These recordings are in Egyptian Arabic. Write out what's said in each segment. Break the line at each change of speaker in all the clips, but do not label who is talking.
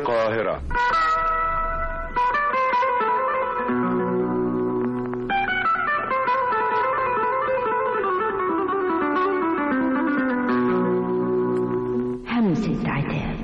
القاهرة
همسة عتاب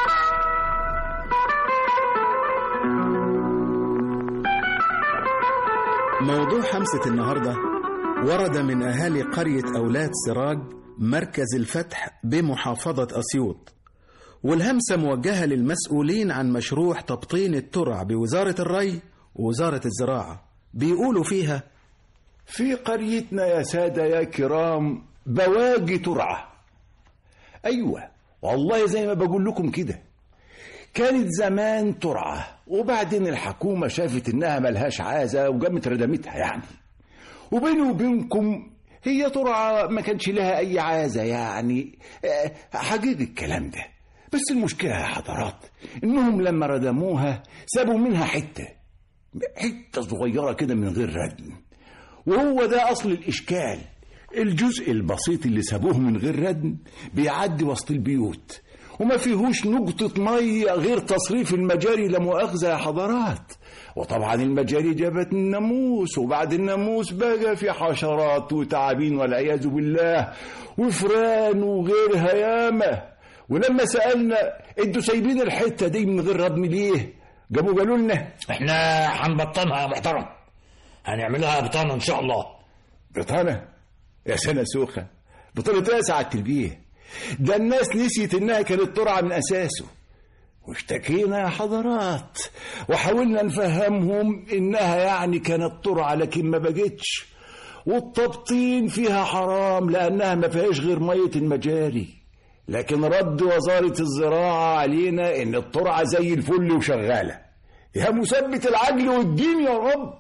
موضوع حمسة النهاردة ورد من أهالي قرية أولاد سراج مركز الفتح بمحافظة أسيوط والهمسة موجهة للمسؤولين عن مشروع تبطين الترع بوزارة الري ووزارة الزراعة بيقولوا فيها
في قريتنا يا سادة يا كرام بواجي ترعة أيوة والله زي ما بقول لكم كده كانت زمان ترعة وبعدين الحكومة شافت إنها ملهاش عازة وقامت ردمتها يعني وبيني وبينكم هي ترعة ما كانش لها أي عازة يعني آه، حقيقي الكلام ده بس المشكلة يا حضرات إنهم لما ردموها سابوا منها حتة حتة صغيرة كده من غير ردم وهو ده أصل الإشكال الجزء البسيط اللي سابوه من غير ردم بيعدي وسط البيوت وما فيهوش نقطة مية غير تصريف المجاري لا مؤاخذة يا حضرات وطبعا المجاري جابت الناموس وبعد الناموس بقى في حشرات وتعابين والعياذ بالله وفران وغيرها ياما ولما سألنا انتوا سايبين الحتة دي من غير ردم ليه جابوا قالوا لنا
احنا هنبطنها يا محترم هنعملها بطانة ان شاء الله
بطانة يا سنة سوخة بطانة ايه يا سعادة البيه ده الناس نسيت انها كانت ترعى من اساسه واشتكينا يا حضرات وحاولنا نفهمهم انها يعني كانت ترعى لكن ما بقتش والتبطين فيها حرام لانها ما فيهاش غير ميه المجاري لكن رد وزارة الزراعة علينا ان الترعة زي الفل وشغالة يا مثبت العجل والدين يا رب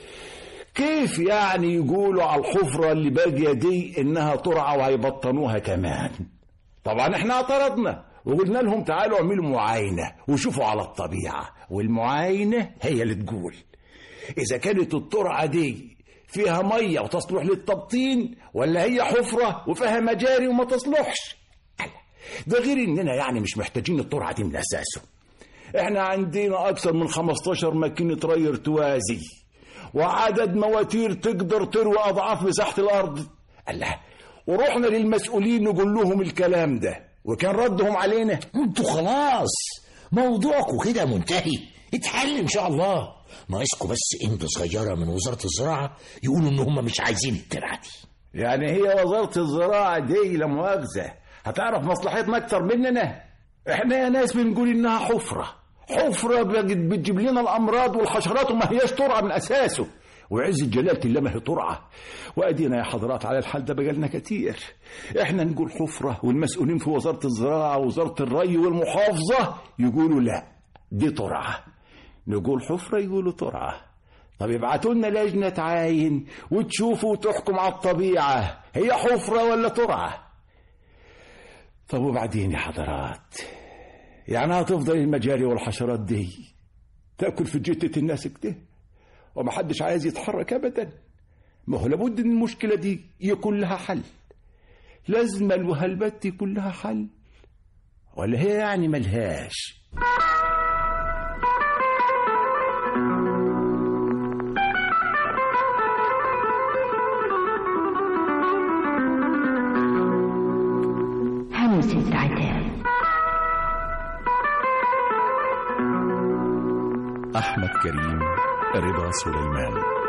كيف يعني يقولوا على الحفرة اللي باقية دي انها ترعى وهيبطنوها كمان طبعا احنا اعترضنا وقلنا لهم تعالوا اعملوا معاينة وشوفوا على الطبيعة والمعاينة هي اللي تقول اذا كانت الترعة دي فيها مية وتصلح للتبطين ولا هي حفرة وفيها مجاري وما تصلحش ده غير اننا يعني مش محتاجين الترعة دي من اساسه احنا عندنا اكثر من 15 ماكينة ري ارتوازي وعدد مواتير تقدر تروي اضعاف مساحة الارض الله ورحنا للمسؤولين نقول لهم الكلام ده وكان ردهم علينا
انتوا خلاص موضوعكم كده منتهي اتحل ان شاء الله ناقصكم بس انتوا صغيرة من وزارة الزراعة يقولوا ان هم مش عايزين الترعة دي
يعني هي وزارة الزراعة دي لا مؤاخذة هتعرف مصلحتنا أكتر مننا احنا يا ناس بنقول إنها حفرة حفرة بقت بتجيب لنا الأمراض والحشرات وما هياش ترعة من أساسه وعز جلالة الله ما هي ترعة وأدينا يا حضرات على الحال ده بقالنا كتير احنا نقول حفرة والمسؤولين في وزارة الزراعة ووزارة الري والمحافظة يقولوا لا دي ترعة نقول حفرة يقولوا ترعة طب ابعتوا لنا لجنة تعاين وتشوفوا وتحكم على الطبيعة هي حفرة ولا ترعة طب وبعدين يا حضرات يعني هتفضل المجاري والحشرات دي تاكل في جتة الناس كده ومحدش عايز يتحرك ابدا ما هو لابد ان المشكلة دي يكون لها حل لازم الوهلبات يكون لها حل ولا هي يعني ملهاش
همسة عتاب
أحمد كريم رضا سليمان